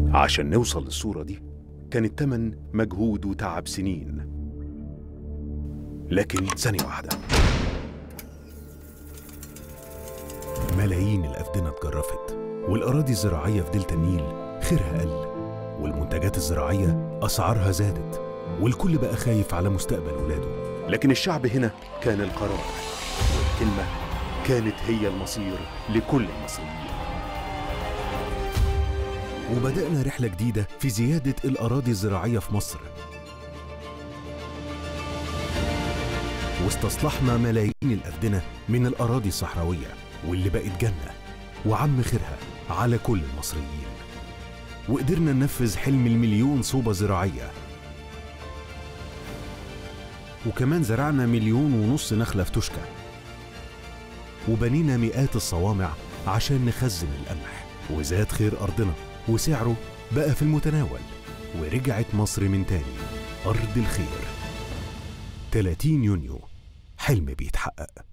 عشان نوصل للصورة دي كان التمن مجهود وتعب سنين لكن ثانية واحدة ملايين الأفدنة اتجرفت والأراضي الزراعية في دلتا النيل خيرها قل والمنتجات الزراعية أسعارها زادت والكل بقى خايف على مستقبل ولاده لكن الشعب هنا كان القرار والكلمة كانت هي المصير لكل المصريين وبدأنا رحلة جديدة في زيادة الأراضي الزراعية في مصر واستصلحنا ملايين الأفدنة من الأراضي الصحراوية واللي بقت جنة وعم خيرها على كل المصريين وقدرنا ننفذ حلم المليون صوبة زراعية وكمان زرعنا مليون ونص نخلة في توشكا وبنينا مئات الصوامع عشان نخزن القمح وزاد خير أرضنا وسعره بقى في المتناول ورجعت مصر من تاني أرض الخير 30 يونيو حلم بيتحقق